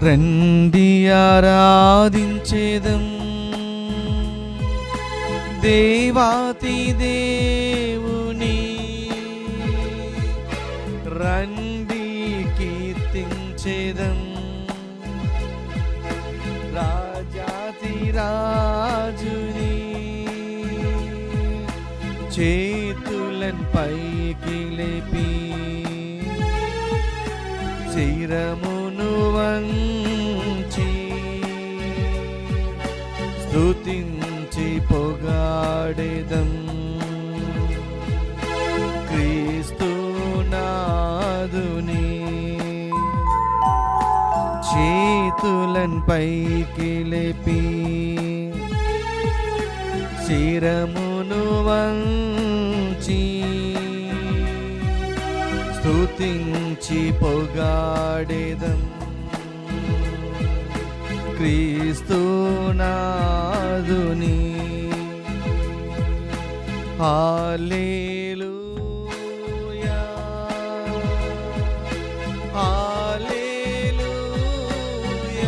రండి ఆరాధించేదం దేవాతి దేవుని రండి కీర్తించేదం రాజాతి రాజుని చేతులన్ పైకి లేపి శిరమును వంచి స్తుతించి పొగాడెదం క్రీస్తునాదుని చేతులన్ పైకి లేపి శిరమును వంచి స్తుతించి పొగాడెదం క్రీస్తునాదుని హాలేలుయా హాలేలుయా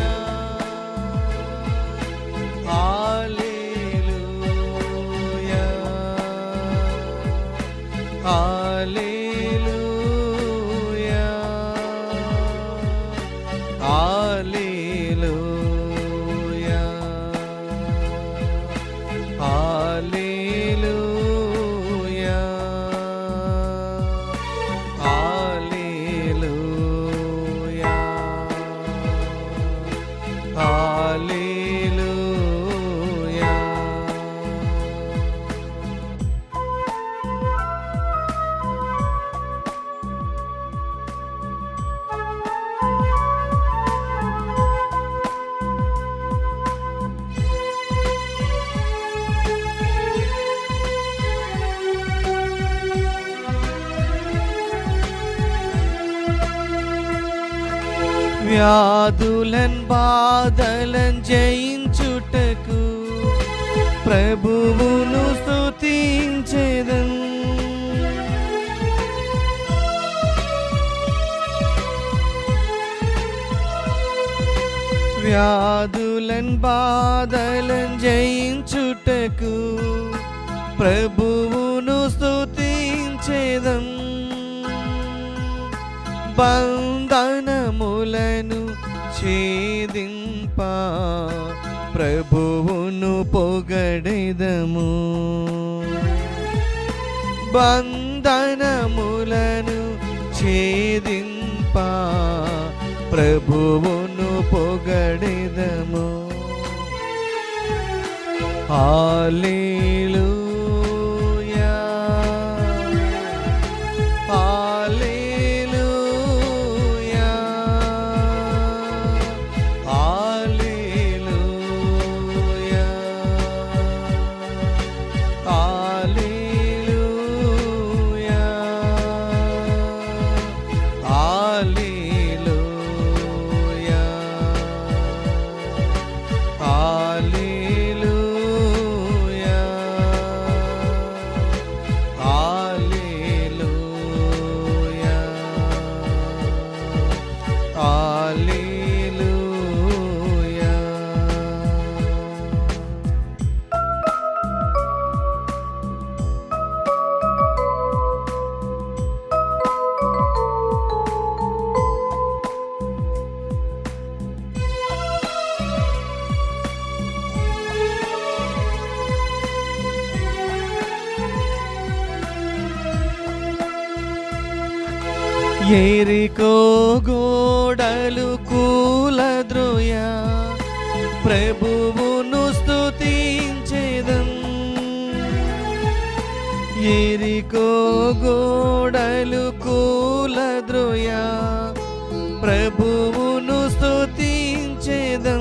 హాలేలుయా హాలేలుయా హాలేలుయా హాలేలుయా హాలేలుయా హాలేలుయా వ్యాధులన్ బాధలన్ జయించుటకు ప్రభువును స్తుతించెదన్ వ్యాధులన్ బాధలన్ జయించుటకు ప్రభువును స్తుతించెదం బంధనములను ఛేదింప ప్రభువును పొగడెదము బంధనములను ఛేదింప ప్రభువును పొగడెదము హాలేలుయా హాలేలుయా హాలేలుయా హాలేలుయా హాలేలుయా హాలేలుయా హాలేలుయా హాలేలుయా ఎరికో గోడలు కూలద్రోయ ప్రభువును స్తుతించేదం ఎరికో గోడలు కూలద్రోయ ప్రభువును స్తుతించేదం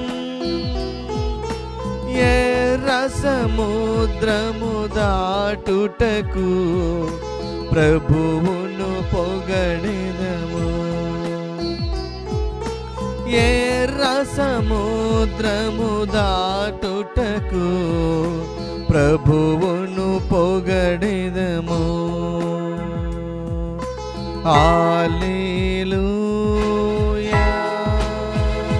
ఎర్ర సముద్రము దాటుటకు ప్రభువును పొగడెదము ఎర్ర సముద్రము దాటుటకు ప్రభువును పొగడెదము హల్లెలూయా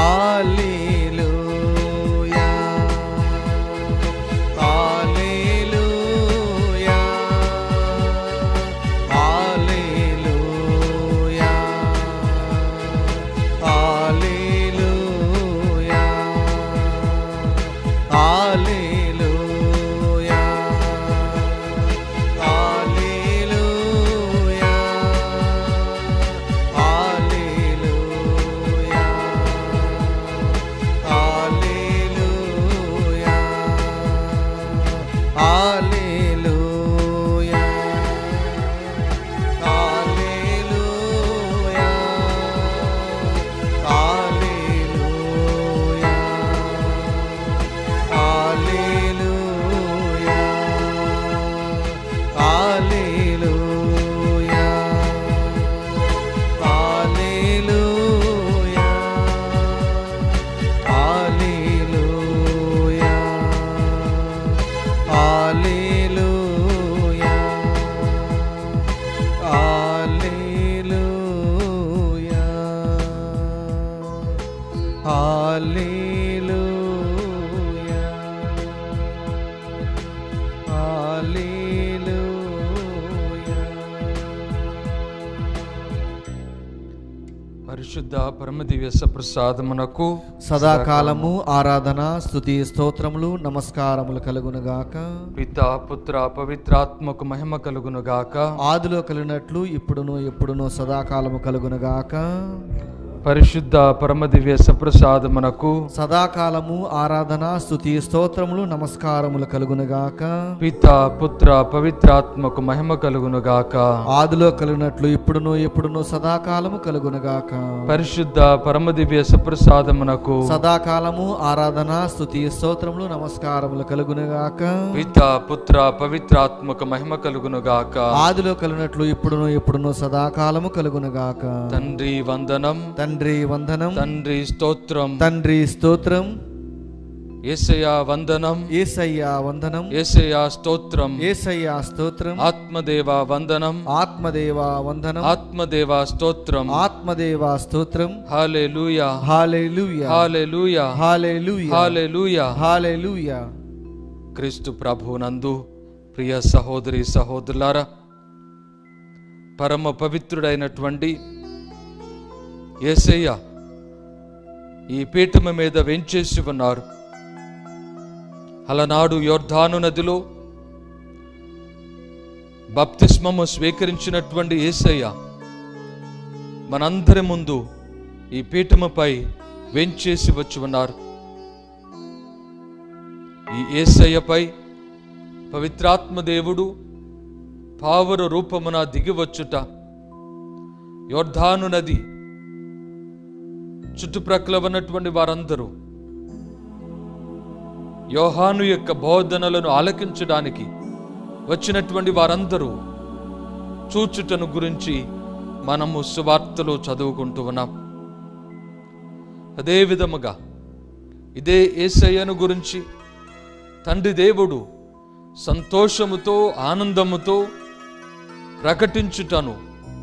హల్లెలూయా హల్లెలూయా హల్లెలూయా హల్లెలూయా హల్లెలూయా హల్లెలూయా హల్లెలూయా హల్లెలూయా హల్లెలూయా హల్లెలూయా హల్లెలూయా హల్లెలూయా హల్లెలూయా హల్లెలూయా హల్లెలూయా హల్లెలూయా హల్లెలూయా పరిశుద్ధ పరమదివ్య ప్రసాదమునకు సదాకాలము ఆరాధన స్తుతి స్తోత్రములు నమస్కారములు కలుగునుగాక పిత పుత్ర పవిత్రాత్మకు మహిమ కలుగునుగాక ఆదిలో కలిగినట్లు ఇప్పుడును ఎప్పుడును సదాకాలము కలుగునుగాక పరిశుద్ధ పరమదివ్య సప్రసాదమునకు సదాకాలము ఆరాధన స్తుతి స్తోత్రములు నమస్కారములు కలుగునుగాక పిత పుత్ర పవిత్రాత్మకు మహిమ కలుగునుగాక ఆదిలో కలిగినట్లు ఇప్పుడును ఎప్పుడును సదాకాలము కలుగునుగాక పరిశుద్ధ పరమదివ్య సప్రసాదమునకు సదాకాలము ఆరాధన స్తుతి స్తోత్రములు నమస్కారములు కలుగునుగాక పిత పుత్ర పవిత్రాత్మకు మహిమ కలుగునుగాక ఆదిలో కలిగినట్లు ఇప్పుడును ఎప్పుడును సదాకాలము కలుగునుగాక తండ్రి వందనం తండ్రి వందనం తండ్రి స్తోత్రం తండ్రి స్తోత్రం ఏసయ వందనం ఏసయ్య వందనం ఏసయ స్తోత్రం ఏసయ్య స్తోత్రం ఆత్మదేవ వందనం ఆత్మదేవ వందనం ఆత్మదేవ స్తోత్రం ఆత్మదేవ స్తోత్రం హాలెలూయా హాలెలూయా హాలెలూయా హాలెలూయా హాలెలూయా హాలెలూయా క్రీస్తు ప్రభునందు ప్రియ సహోదరి సహోదరులారా పరమ పవిత్రుడైనటువంటి యేసయ్య ఈ పీఠము మీద వెంచేసి ఉన్నారు అలనాడు యోర్ధాను నదిలో బప్తిస్మము స్వీకరించినటువంటి యేసయ్య మనందరి ముందు ఈ పీఠముపై వెంచేసి వచ్చి ఉన్నారు ఈ ఏసయ్యపై పవిత్రాత్మ దేవుడు పావుర రూపమున దిగివచ్చుట యోర్ధాను నది చుట్టుప్రక్కల ఉన్నటువంటి వారందరూ యోహాను యొక్క బోధనలను ఆలకించడానికి వచ్చినటువంటి వారందరూ చూచుటను గురించి మనము సువార్తలో చదువుకుంటూ ఉన్నాం అదే విధముగా ఇదే ఏసయ్యను గురించి తండ్రి దేవుడు సంతోషముతో ఆనందముతో ప్రకటించుటను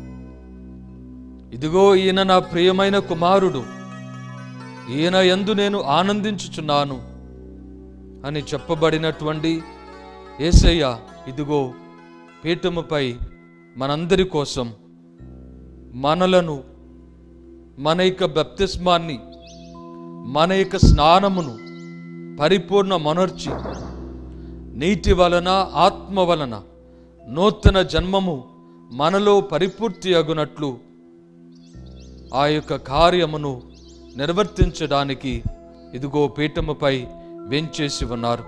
ఇదిగో ఈయన నా ప్రియమైన కుమారుడు ఈయన యందు నేను ఆనందించుచున్నాను అని చెప్పబడినటువంటి ఏసయ్య ఇదిగో పీఠముపై మనందరి కోసం మనలను మన యొక్క బప్తిస్మాన్ని మన యొక్క స్నానమును పరిపూర్ణ మనర్చి నీటి వలన ఆత్మ వలన నూతన జన్మము మనలో పరిపూర్తి అగునట్లు ఆ యొక్క కార్యమును నిర్వర్తించడానికి ఇదిగో పీఠముపై వెంచేసి ఉన్నారు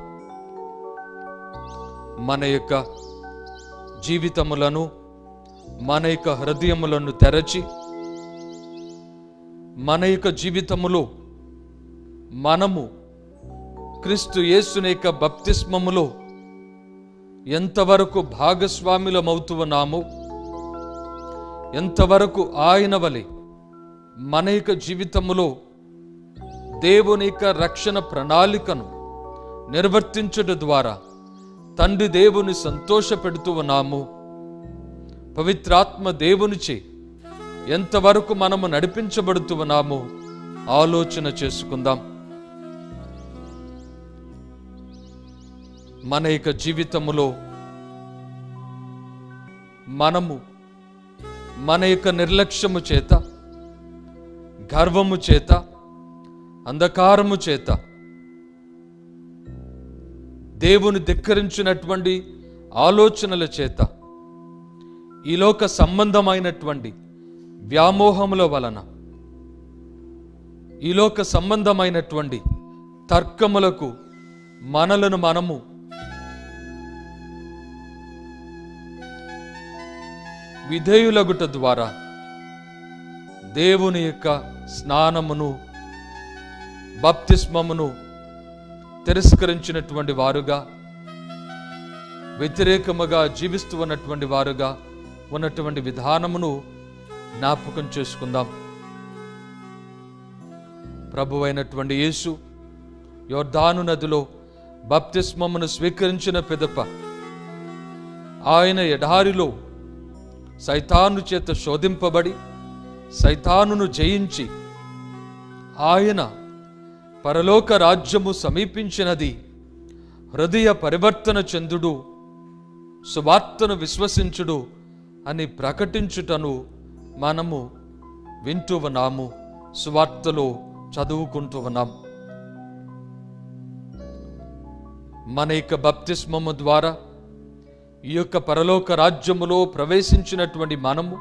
మన యొక్క జీవితములను మన యొక్క హృదయములను తెరచి మన యొక్క జీవితములో మనము క్రీస్తు యేసుని యొక్క బప్తిస్మములో ఎంతవరకు భాగస్వాములమవుతూ ఉన్నాము ఎంతవరకు ఆయన వలె మన యొక్క జీవితములో దేవుని యొక్క రక్షణ ప్రణాళికను నిర్వర్తించుట ద్వారా తండ్రి దేవుని సంతోషపెడుతూ ఉన్నాము పవిత్రాత్మ దేవునిచే ఎంతవరకు మనము నడిపించబడుతూ ఉన్నాము ఆలోచన చేసుకుందాం మన యొక్క జీవితములో మనము మన యొక్క నిర్లక్ష్యము చేత గర్వము చేత అంధకారము చేత దేవుని ధిక్కరించినటువంటి ఆలోచనల చేత ఈ లోక సంబంధమైనటువంటి వ్యామోహముల వలన ఈ లోక సంబంధమైనటువంటి తర్కములకు మనలను మనము విధేయులగుట ద్వారా దేవుని యొక్క స్నానమును బప్తిస్మమును తిరస్కరించినటువంటి వారుగా వ్యతిరేకముగా జీవిస్తూ ఉన్నటువంటి వారుగా ఉన్నటువంటి విధానమును జ్ఞాపకం చేసుకుందాం ప్రభువైనటువంటి యేసు యోర్ధాను నదిలో బప్తిస్మమును స్వీకరించిన పిదప ఆయన ఎడారిలో సైతాను చేత శోధింపబడి సైతానును జయించి ఆయన పరలోక రాజ్యము సమీపించినది హృదయ పరివర్తన చెందుడు సువార్తను విశ్వసించుడు అని ప్రకటించుటను మనము వింటూ ఉన్నాము సువార్తలో చదువుకుంటూ ఉన్నాం మన యొక్క బప్తిస్మము ద్వారా ఈ యొక్క పరలోక రాజ్యములో ప్రవేశించినటువంటి మనము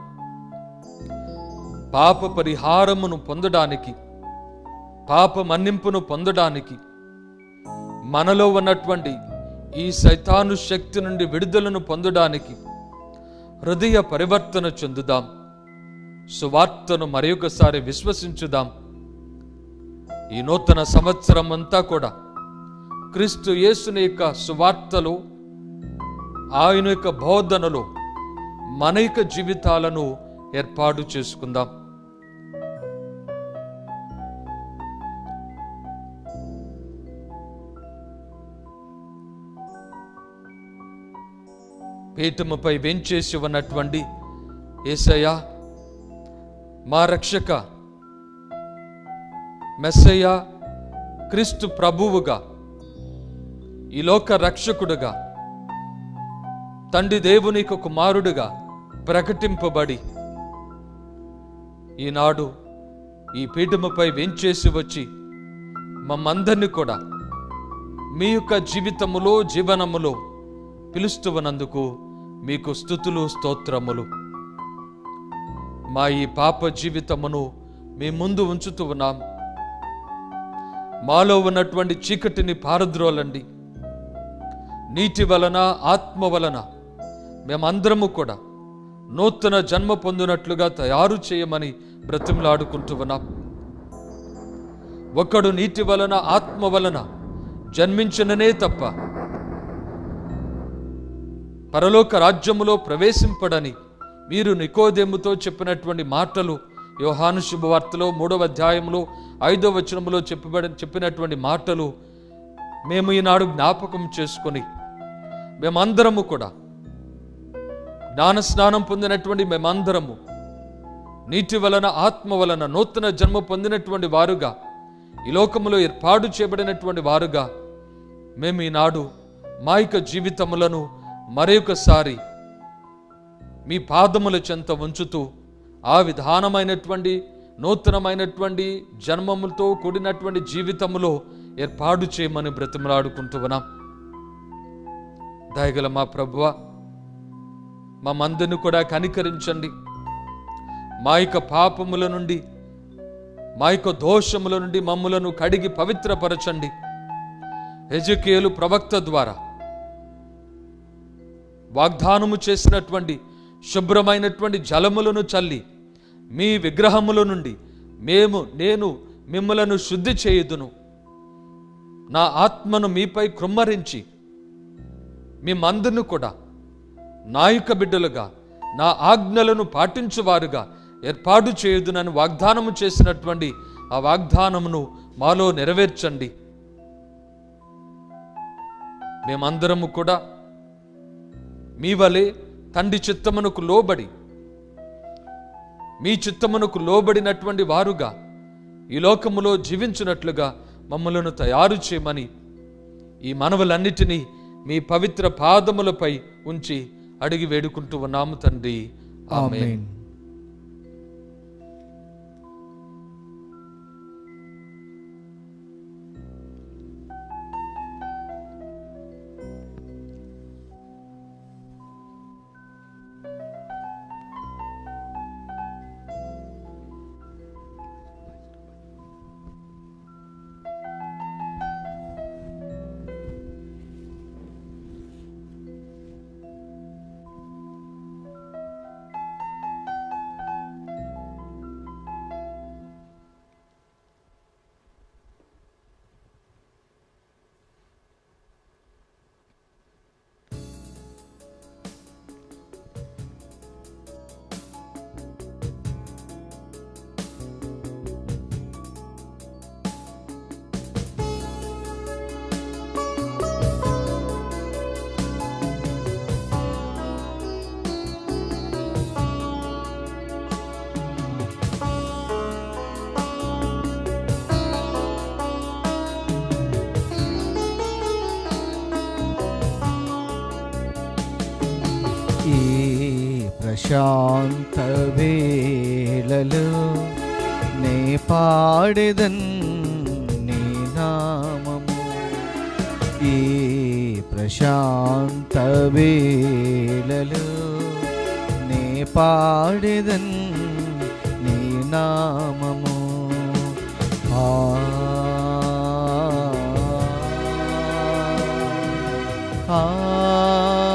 పాప పరిహారమును పొందడానికి పాప మన్నింపును పొందడానికి మనలో ఉన్నటువంటి ఈ సైతాను శక్తి నుండి విడుదలను పొందడానికి హృదయ పరివర్తన చెందుదాం సువార్తను మరొకసారి విశ్వసించుదాం ఈ నూతన సంవత్సరం అంతా కూడా క్రీస్తు యేసుని యొక్క సువార్తలో ఆయన యొక్క బోధనలో మన యొక్క జీవితాలను ఏర్పాటు చేసుకుందాం పీఠముపై వెంచేసి ఉన్నటువంటి ఏసయ్య మా రక్షక మెస్సయ్య క్రీస్తు ప్రభువుగా ఈ లోక రక్షకుడుగా తండ్రి దేవునికి కుమారుడుగా ప్రకటింపబడి ఈనాడు ఈ పీఠముపై వెంచేసి వచ్చి మమ్మందరినీ కూడా మీ యొక్క జీవితములో జీవనములో పిలుస్తువనందుకు మీకు స్థుతులు స్తోత్రములు మా ఈ పాప జీవితమును మీ ముందు ఉంచుతూ ఉన్నాం మాలో ఉన్నటువంటి చీకటిని పారద్రోలండి నీటి వలన ఆత్మ వలన మేమందరము కూడా నూతన జన్మ పొందినట్లుగా తయారు చేయమని బ్రతిమలాడుకుంటూ ఉన్నాం ఒకడు నీటి వలన ఆత్మ వలన జన్మించిననే తప్ప పరలోక రాజ్యములో ప్రవేశింపడని మీరు నికోదేముతో చెప్పినటువంటి మాటలు యోహాను శుభవార్తలో మూడవ అధ్యాయంలో ఐదవ వచనములో చెప్పబడి చెప్పినటువంటి మాటలు మేము ఈనాడు జ్ఞాపకం చేసుకొని మేమందరము కూడా జ్ఞాన స్నానం పొందినటువంటి మేమందరము నీటి వలన ఆత్మ వలన నూతన జన్మ పొందినటువంటి వారుగా ఈ లోకములో ఏర్పాటు చేయబడినటువంటి వారుగా మేము ఈనాడు మా యొక్క జీవితములను మరొకసారి మీ పాదముల చెంత ఉంచుతూ ఆ విధానమైనటువంటి నూతనమైనటువంటి జన్మములతో కూడినటువంటి జీవితములో ఏర్పాటు చేయమని బ్రతిమలాడుకుంటూ ఉన్నాం దయగల మా ప్రభువ మా మందును కూడా కనికరించండి మా యొక్క పాపముల నుండి మా యొక్క దోషముల నుండి మమ్ములను కడిగి పవిత్రపరచండి హెజకేలు ప్రవక్త ద్వారా వాగ్దానము చేసినటువంటి శుభ్రమైనటువంటి జలములను చల్లి మీ విగ్రహముల నుండి మేము నేను మిమ్మలను శుద్ధి చేయుదును నా ఆత్మను మీపై కృమ్మరించి మీ మందును కూడా నాయక బిడ్డలుగా నా ఆజ్ఞలను పాటించువారుగా ఏర్పాటు చేయుదునని వాగ్దానము చేసినటువంటి ఆ వాగ్దానమును మాలో నెరవేర్చండి మేమందరము కూడా మీ వలె తండ్రి చిత్తమునకు లోబడి మీ చిత్తమునకు లోబడినటువంటి వారుగా ఈ లోకములో జీవించినట్లుగా మమ్మలను తయారు చేయమని ఈ మనవులన్నిటినీ మీ పవిత్ర పాదములపై ఉంచి అడిగి వేడుకుంటూ ఉన్నాము తండ్రి ఆమె ఆమేన్ ఈ ప్రశాంత వేళలో నే పాడెదన్ నీ నామము ఈ ప్రశాంత వేళలో నే పాడెదన్ నీ నామము ఆ ఆ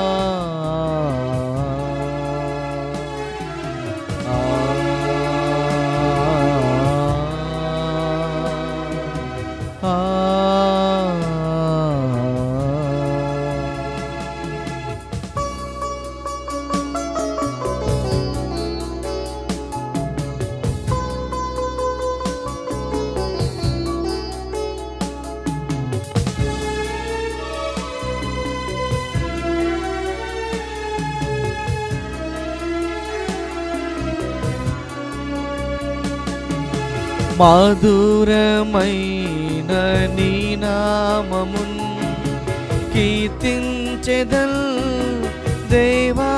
మధురమైన నీ నామమున్ కీర్తించెదల్ దేవా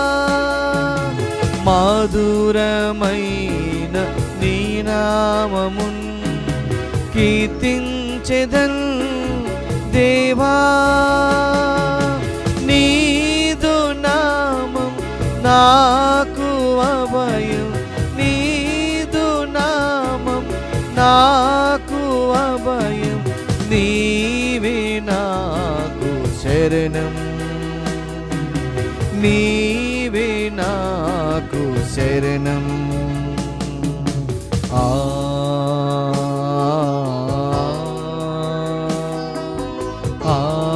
మధురమైన నీ నామమున్ కీర్తించెదల్ దేవా నీదు నామం నాకు అభయం నీదు నామం నాకు అభయం నీవే నాకు శరణం నీవే నాకు శరణం ఆ ఆ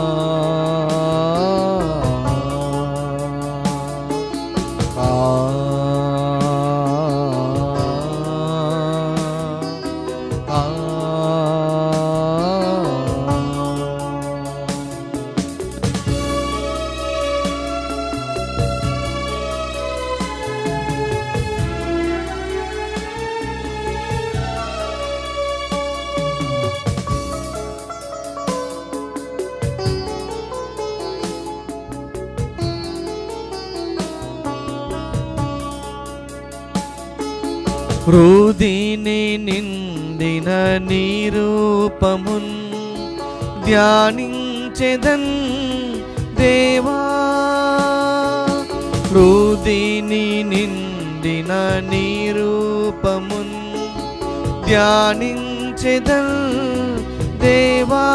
హృదిని నిండిన నీ రూపమున్ ధ్యానించెదన్ దేవా హృదిని నిండిన నీ రూపమున్ ధ్యానించెదన్ దేవా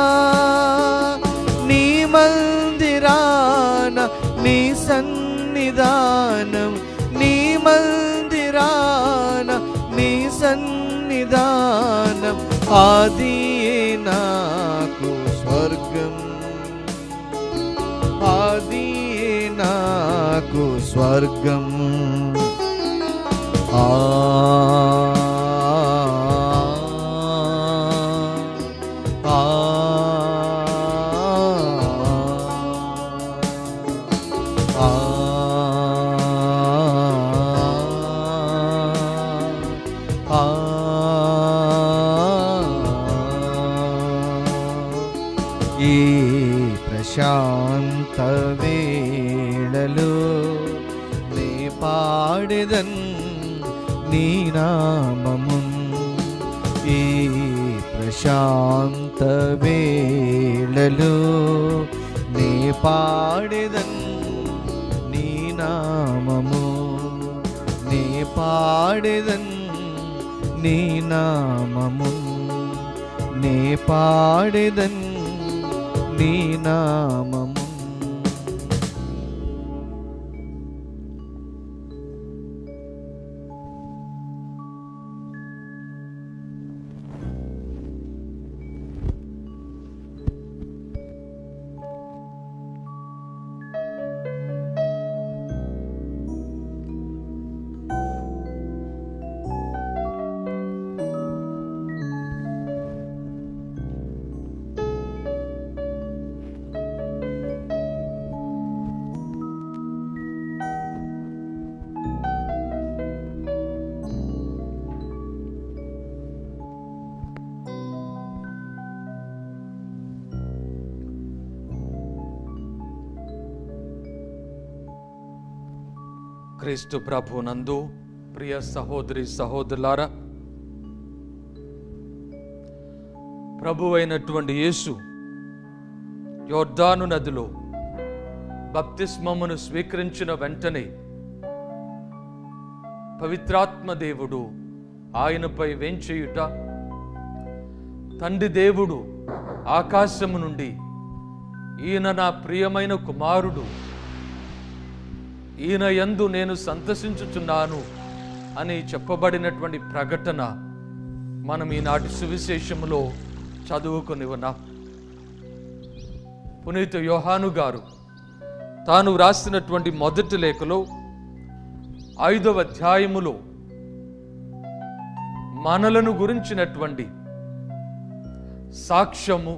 నీ మందిరాన నీ సన్నిధానం నీ మందిరాన నీ సన్నిధానం ఆది నాకు స్వర్గం ఆది నాకు స్వర్గం ఆ ఆ ఆ ఆ ఈ ప్రశాంత వేళలో నీ పాడెదన్ నీ నామమున్ ఈ ప్రశాంత వేళలో నీ పాడెదన్ నీ నామము నీ పాడెదన్ నీ నామము నీ పాడెదన్ నీ నామము క్రీస్తు ప్రభు నందు ప్రియ సహోదరి సహోదరులారా ప్రభు అయినటువంటి యేసు యోర్దాను నదిలో బప్తిస్మమును స్వీకరించిన వెంటనే పవిత్రాత్మ దేవుడు ఆయనపై వేంచేయుట తండ్రి దేవుడు ఆకాశము నుండి ఈయన నా ప్రియమైన కుమారుడు ఈయన యందు నేను సంతసించుచున్నాను అని చెప్పబడినటువంటి ప్రకటన మనం ఈనాటి సువిశేషములో చదువుకొని ఉన్నాం పునీత యోహాను గారు తాను వ్రాసినటువంటి మొదటి లేఖలో ఐదవ అధ్యాయములో మనలను గురించినటువంటి సాక్ష్యము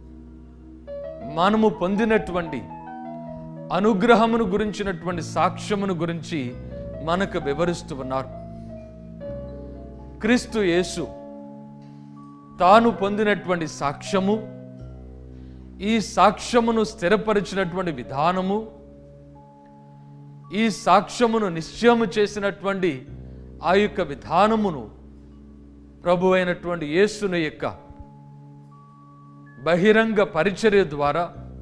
మనము పొందినటువంటి అనుగ్రహమును గురించినటువంటి సాక్ష్యమును గురించి మనకు వివరిస్తూ ఉన్నారు క్రీస్తు యేసు తాను పొందినటువంటి సాక్ష్యము ఈ సాక్ష్యమును స్థిరపరిచినటువంటి విధానము ఈ సాక్ష్యమును నిశ్చయము చేసినటువంటి ఆ యొక్క విధానమును ప్రభు అయినటువంటి యేసుని యొక్క బహిరంగ పరిచర్య ద్వారా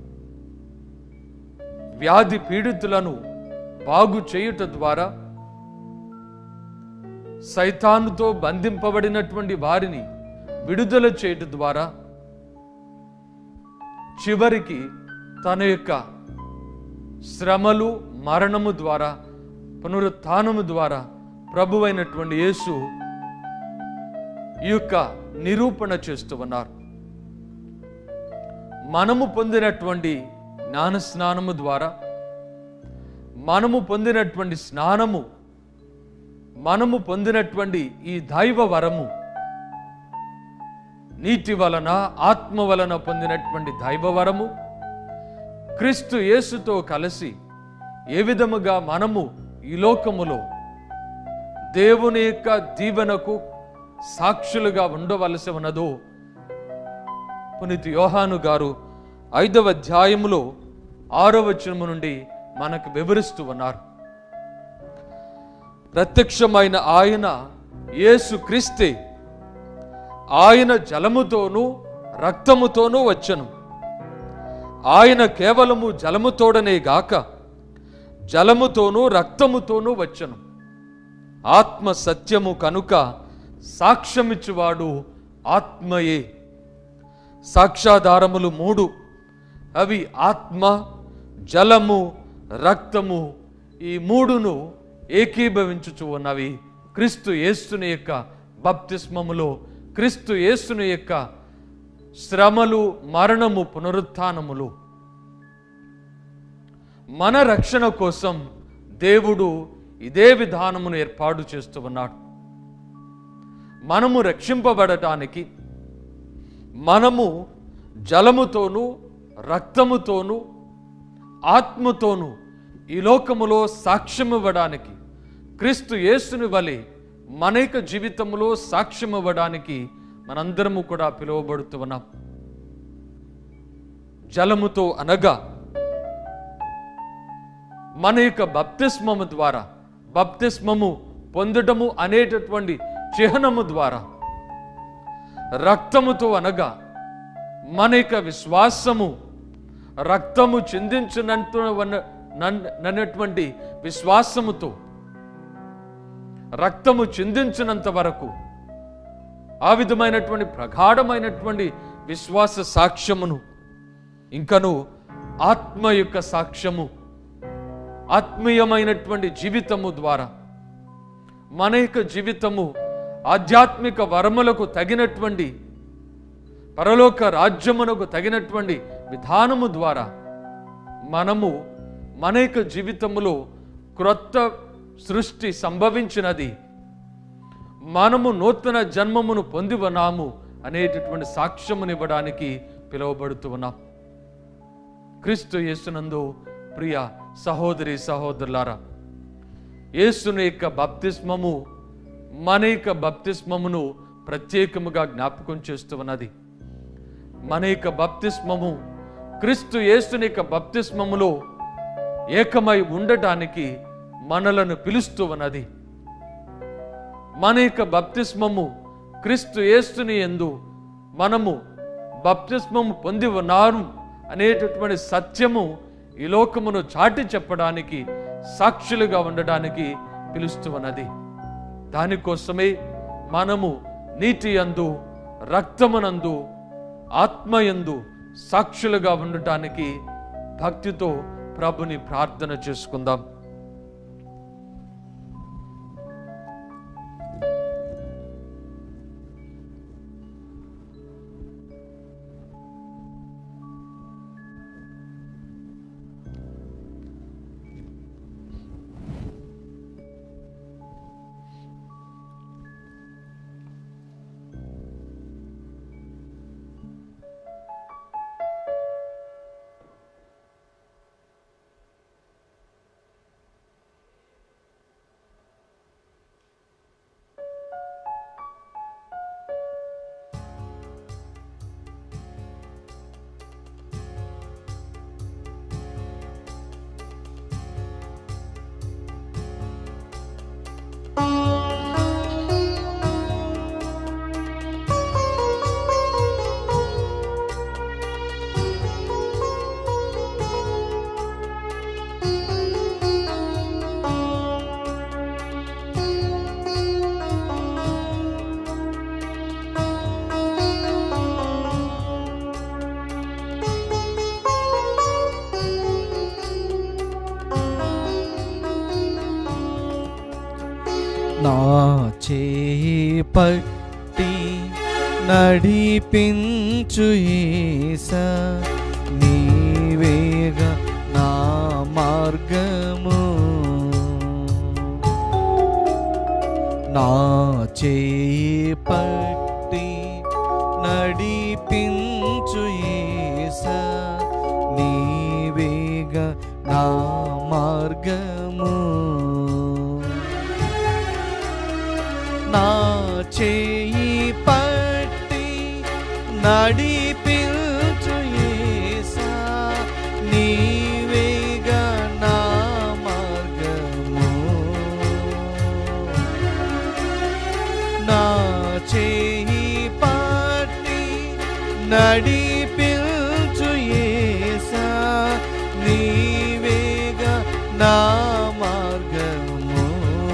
వ్యాధి పీడితులను బాగు చేయుట ద్వారా సైతానుతో బంధింపబడినటువంటి వారిని విడుదల చేయుట ద్వారా చివరికి తన యొక్క శ్రమలు మరణము ద్వారా పునరుత్థానము ద్వారా ప్రభువైనటువంటి యేసు ఈ యొక్క నిరూపణ చేస్తూ ఉన్నారు మనము పొందినటువంటి జ్ఞాన స్నానము ద్వారా మనము పొందినటువంటి స్నానము మనము పొందినటువంటి ఈ దైవ వరము నీటి వలన ఆత్మ వలన పొందినటువంటి దైవ వరము క్రీస్తు యేసుతో కలిసి ఏ విధముగా మనము ఈ లోకములో దేవుని యొక్క దీవెనకు సాక్షులుగా ఉండవలసి ఉన్నదో పునీతి యోహాను గారు ఐదవ అధ్యాయములో ఆరో వచనము నుండి మనకు వివరిస్తూ ఉన్నారు ప్రత్యక్షమైన ఆయన యేసు క్రీస్తే ఆయన జలముతోనూ రక్తముతోనూ వచ్చను ఆయన కేవలము జలముతోడనే గాక జలముతోనూ రక్తముతోనూ వచ్చను ఆత్మ సత్యము కనుక సాక్ష్యమిచ్చువాడు ఆత్మయే సాక్షాధారములు మూడు అవి ఆత్మ జలము రక్తము ఈ మూడును ఏకీభవించుచు ఉన్నవి క్రీస్తు యేసుని యొక్క బప్తిస్మములో క్రీస్తు యేసుని యొక్క శ్రమలు మరణము పునరుత్థానములు మన రక్షణ కోసం దేవుడు ఇదే విధానమును ఏర్పాటు చేస్తూ ఉన్నాడు మనము రక్షింపబడటానికి మనము జలముతోనూ రక్తముతోనూ ఆత్మతోనూ ఈ లోకములో సాక్ష్యం ఇవ్వడానికి క్రీస్తు యేసుని వలె మన యొక్క జీవితంలో సాక్ష్యం ఇవ్వడానికి మనందరము కూడా పిలువబడుతూ ఉన్నాం జలముతో అనగా మన యొక్క బప్తిస్మము ద్వారా బప్తిస్మము పొందటము అనేటటువంటి చిహ్నము ద్వారా రక్తముతో అనగా మన యొక్క విశ్వాసము రక్తము చిందించినంత నన్నటువంటి విశ్వాసముతో రక్తము చిందించినంత వరకు ఆ విధమైనటువంటి ప్రగాఢమైనటువంటి విశ్వాస సాక్ష్యమును ఇంకను ఆత్మ యొక్క సాక్ష్యము ఆత్మీయమైనటువంటి జీవితము ద్వారా మన యొక్క జీవితము ఆధ్యాత్మిక వరములకు తగినటువంటి పరలోక రాజ్యమునకు తగినటువంటి విధానము ద్వారా మనము మన యొక్క జీవితములో క్రొత్త సృష్టి సంభవించినది మనము నూతన జన్మమును పొంది ఉన్నాము అనేటటువంటి సాక్ష్యమునివ్వడానికి పిలువబడుతూ ఉన్నాం క్రీస్తు యేసునందు ప్రియ సహోదరి సహోదరులారా యేసుని యొక్క బప్తిస్మము మన యొక్క బప్తిస్మమును ప్రత్యేకముగా జ్ఞాపకం చేస్తూ ఉన్నది మన యొక్క బప్తిస్మము క్రీస్తు యేసుని యొక్క బప్తిస్మములో ఏకమై ఉండటానికి మనలను పిలుస్తూ ఉన్నది మన యొక్క బప్తిస్మము క్రీస్తు యేసుని ఎందు మనము బప్తిస్మము పొంది ఉన్నారు అనేటటువంటి సత్యము ఈ లోకమును చాటి చెప్పడానికి సాక్షులుగా ఉండడానికి పిలుస్తూ ఉన్నది దానికోసమే మనము నీటి యందు రక్తమునందు ఆత్మయందు సాక్షులుగా ఉండటానికి భక్తితో ప్రభుని ప్రార్థన చేసుకుందాం నా చేపట్టి నడిపించు యేస నీవేగా నా మార్గము నా చేపట్టి నడిపించు యేస నీవేగా నా మార్గము నా చేయి పట్టి నడిపించు యేసా నీవేగా నా మార్గము నా చేయి పట్టి నడిపించు యేసా నీవేగా నా మార్గము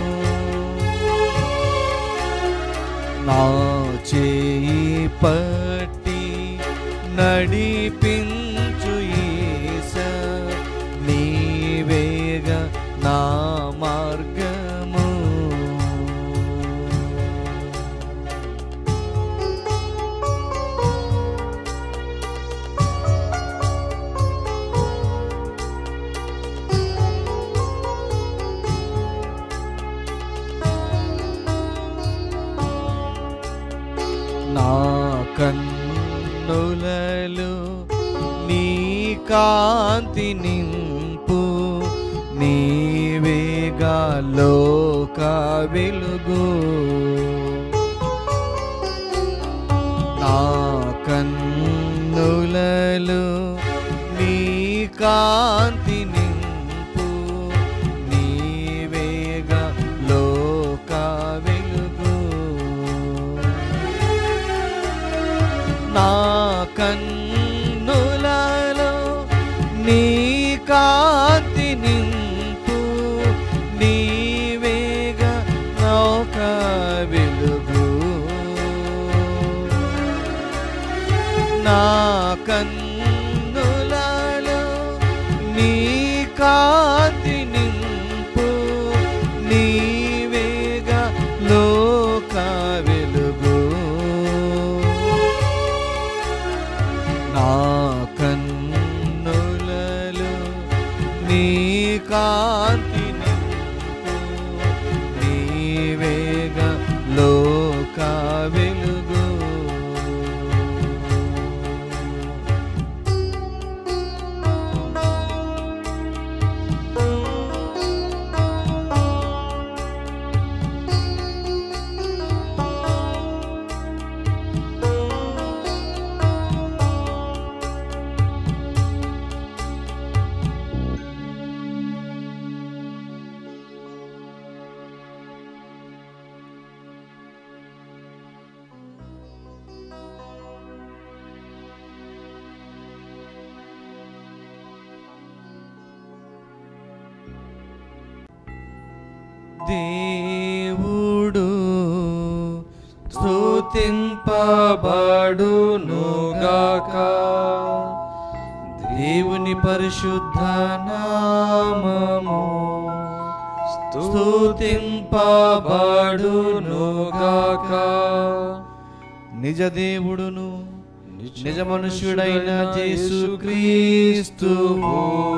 నా చేయి పట్టి నడిపించు యేస నీవేగా నా మార్గము నా కన్నులలో నీ కాంతి నింపు నీవేగా లోక వెలుగు నా కన్నులలో కాంతి నింపు నీవేగా లోక వెలుగు నా కన్నులలో నీ కాంతి నింపు నీవేగా లోక వెలుగు నా కన్నులలో నీ కాంతి నింపు నీవేగా లోక వెలుగు నా కన్నులలో నీ కాంతి నింపు నీవేగా లోక వెలుగు దేవుడు స్తుతింపబడునుగాక దేవుని పరిశుద్ధ నామము స్తుతింపబడునుగాక నిజ దేవుడును నిజ మనుష్యుడైన యేసుక్రీస్తువు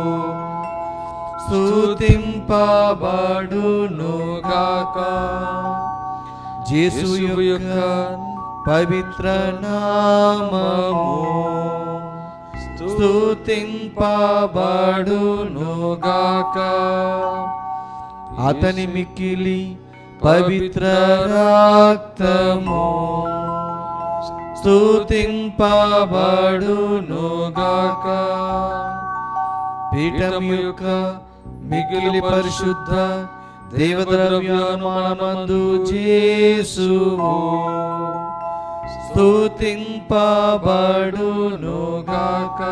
స్తుతింపబడునుగాక జేసు యొక్క పవిత్ర నామము స్తుతింపబడునుగాక అతని మిక్కిలి పవిత్ర రక్తము స్తుతింపబడునుగాక పీఠము యొక్క మిగిలి పరిశుద్ధ దేవద్రవ్యమానమందు జేసువు స్తుతింపబడునుగాక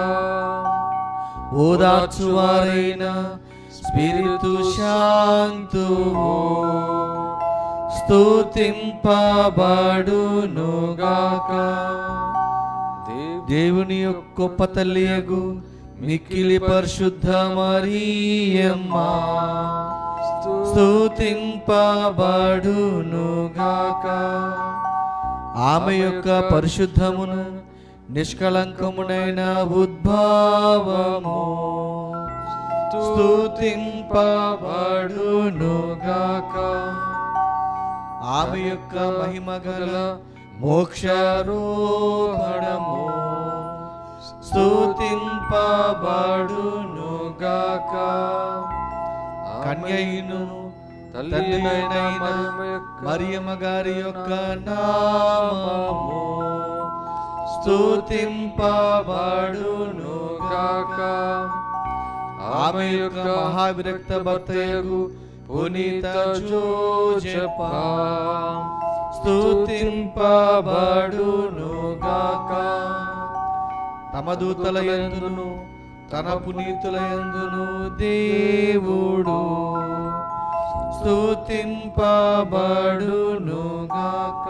ఓదార్చువారైన స్పిరితు శాంతువు స్తుతింపబడునుగాక దేవుని యొక్క గొప్ప తల్లియగు మిక్కిలి పరిశుద్ధ మరియమ్మ స్తుతింపబడునుగాక ఆమె యొక్క పరిశుద్ధమును నిష్కళంకమునైన ఉద్భావము స్తుతింపబడునుగాక ఆమె యొక్క మహిమ గల మోక్షారోహణము స్తుతింపబడునుగాక కన్యయును తల్లినైన మరియమ్మ గారి యొక్క నామము స్తుతింపబడునుగాక ఆమె యొక్క మహావిరక్త భర్తయగు పునీత జోజప స్తుతింపబడునుగాక తమ దూతల యందును తన పునీతుల యందును దేవుడు స్తుతింపబడునుగాక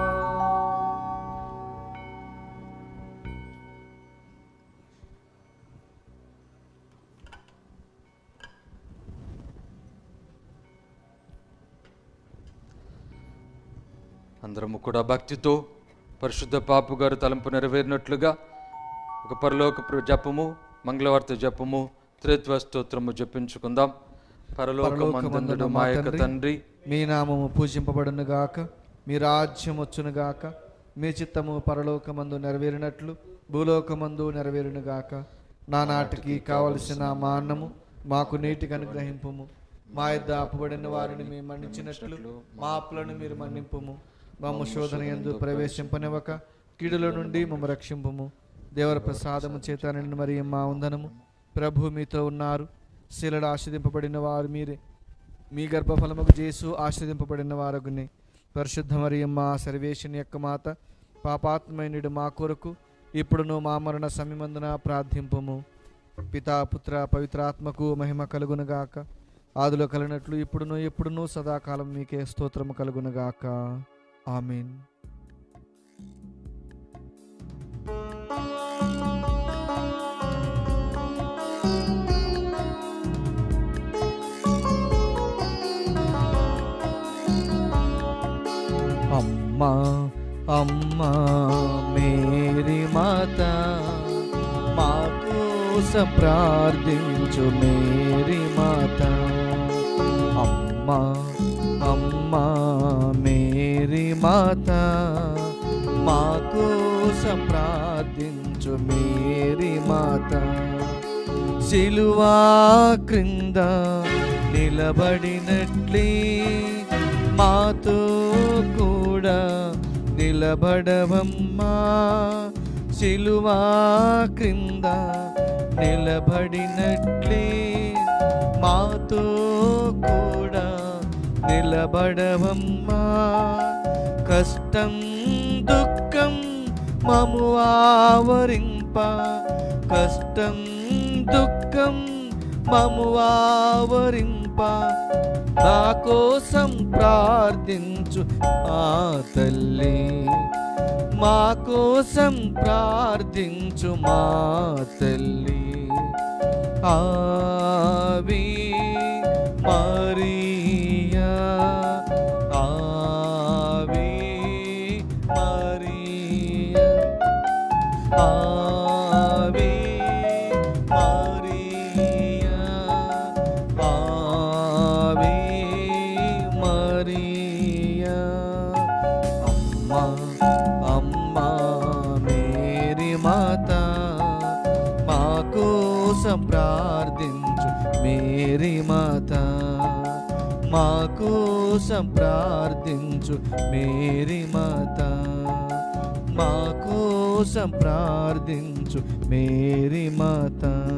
అందరము కూడా భక్తితో పరిశుద్ధ పాపు గారు తలంపు నెరవేరినట్లుగా ఒక పరలోక ప్ర- జపము మంగళవార్త జపము త్రిత్వ స్తోత్రము జపించుకుందాం పరలోక మందుడు మా యొక్క తండ్రి మీ నామము పూజింపబడును గాక మీ రాజ్యం వచ్చును గాక మీ చిత్తము పరలోకమందు నెరవేరినట్లు భూలోకమందు నెరవేరును గాక నా నాటికి కావలసిన మా అన్నము మాకు నీటికి అనుగ్రహింపుము మా యొద్ద అప్పుబడిన వారిని మేము మన్నించినట్లు మా అప్పులను మీరు మన్నింపుము మమ్మ శోధన ఎందు ప్రవేశింపనివ్వక కీడుల నుండి మమ్మ రక్షింపుము దేవర ప్రసాదము చేత నిండు మరి మా ఉందనము ప్రభు మీతో ఉన్నారు శిలడు ఆశ్రదింపబడిన వారు మీరే మీ గర్భఫలముకు చేసు ఆశ్రదింపబడిన వారగునే పరిశుద్ధ మరియమ్మ సర్వేశ్వని యొక్క మాత పాపాత్మైనుడు మా కొరకు ఇప్పుడును మా మరణ సమయమందున ప్రార్థింపము పితా పుత్ర పవిత్రాత్మకు మహిమ కలుగునుగాక ఆదిలో కలిగినట్లు ఇప్పుడును ఎప్పుడును సదాకాలం మీకే స్తోత్రము కలుగునుగాక ఆమీన్ అమ్మా అమ్మా మేరీ మాత మా కోసం ప్రార్థించు మేరీ మాత అమ్మా అమ్మా మేరీ మాత మా కోసం ప్రార్థించు మేరీ మాత సిలువా క్రింద నిలబడినట్లే మాతో కూడా నిలబడవమ్మా సిలువా క్రింద నిలబడినట్లే మాతో కూడా నిలబడవమ్మా కష్టం దుఃఖం మము ఆవరింప కష్టం దుఃఖం మము ఆవరింప నా కోసం ప్రార్థించు ఆ తల్లి మా కోసం ప్రార్థించు మా తల్లి ఆవి మరియా ఆవి మరియా ఆవి మరియా ఆవి మరియా అమ్మా అమ్మా మేరీ మాత మా కోసం ప్రార్థించు మేరీ మాత మా కోసం ప్రార్థించు మేరీ మాత మా కోసం ప్రార్థించు మేరీ మాత